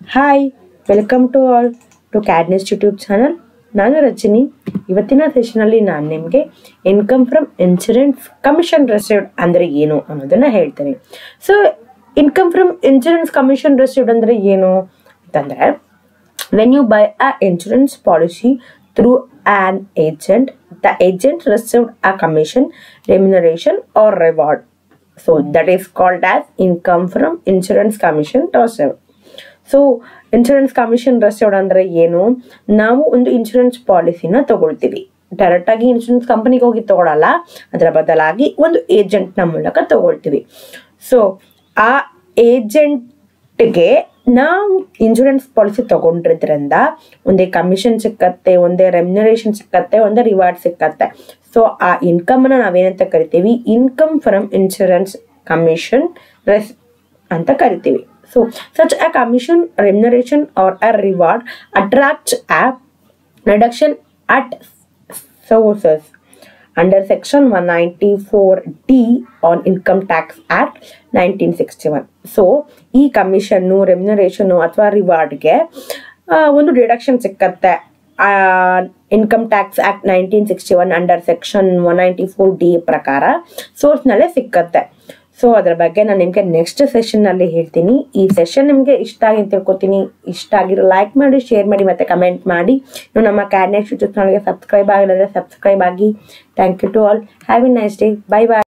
hi welcome to all to ಕ್ಯಾಡ್ನೆಸ್ YouTube channel ನಾನು ರಜನಿ ಇವತ್ತಿನ ಸೆಷನಲ್ಲಿ ನಾನು ನಿಮಗೆ income from insurance commission received ಅಂದರೆ ಏನು ಅನ್ನೋದನ್ನು ಹೇಳ್ತೇನೆ so income from insurance commission received ಅಂದರೆ ಏನು ಅಂತಂದರೆ when you buy a insurance policy through an agent the agent received a commission remuneration or reward so that is called as income from insurance commission received so insurance commission received ಅಂದರೆ ಏನು ನಾವು ಒಂದು insurance ಪಾಲಿಸಿನ ತಗೊಳ್ತೀವಿ ಡೈರೆಕ್ಟಾಗಿ insurance ಕಂಪನಿಗೆ ಹೋಗಿ ತಗೊಳಲ್ಲ ಅದರ ಬದಲಾಗಿ ಒಂದು ಏಜೆಂಟ್ನ ಮೂಲಕ ತಗೊಳ್ತೀವಿ ಸೊ ಆ ಏಜೆಂಟ್ಗೆ ನಾವು ಇನ್ಶೂರೆನ್ಸ್ ಪಾಲಿಸಿ ತಗೊಂಡಿದ್ರಿಂದ ಒಂದೇ ಕಮಿಷನ್ ಸಿಕ್ಕತ್ತೆ ಒಂದೇ ರೆಮ್ಯುನರೇಷನ್ ಸಿಕ್ಕತ್ತೆ ಒಂದೇ ರಿವಾರ್ಡ್ ಸಿಕ್ಕತ್ತೆ ಸೊ ಆ ಇನ್ಕಮನ್ನು ನಾವೇನಂತ ಕರಿತೀವಿ ಇನ್ಕಮ್ ಫ್ರಮ್ ಇನ್ಶೂರೆನ್ಸ್ ಕಮಿಷನ್ ರೆಸ್ ಅಂತ ಕರಿತೀವಿ so such uh commission remuneration are uh reward attracts a reduction at sources under section 194d on income tax act 1961 so ಈ ಕಮಿಷನ್ನು ರೆಮ್ಯುನರೇಷನ್ನು ಅಥವಾ ರಿವಾರ್ಡ್ಗೆ ಒಂದು ಡಿಡಕ್ಷನ್ ಸಿಕ್ಕತ್ತೆ income tax act nineteen sixty one under section one ninety four D ಪ್ರಕಾರ ಸೋರ್ಸ್ನಲ್ಲೇ ಸಿಕ್ಕತ್ತೆ ಸೊ ಅದ್ರ ಬಗ್ಗೆ ನಾನು ನಿಮಗೆ ನೆಕ್ಸ್ಟ್ ಸೆಷನ್ನಲ್ಲಿ ಹೇಳ್ತೀನಿ ಈ ಸೆಷನ್ ನಿಮಗೆ ಇಷ್ಟ ಆಗಿ ಅಂತ ತಿಳ್ಕೊತೀನಿ ಇಷ್ಟ ಆಗಿರೋ ಲೈಕ್ ಮಾಡಿ ಶೇರ್ ಮಾಡಿ ಮತ್ತೆ ಕಮೆಂಟ್ ಮಾಡಿ ನೀವು ನಮ್ಮ ಕ್ಯಾಡ್ನೆಟ್ ಯೂಟ್ಯೂಬ್ ಚಾನಲ್ಗೆ ಸಬ್ಸ್ಕ್ರೈಬ್ ಆಗಿಲ್ಲ ಸಬ್ಸ್ಕ್ರೈಬ್ ಆಗಿ thank you to all have a nice day bye bye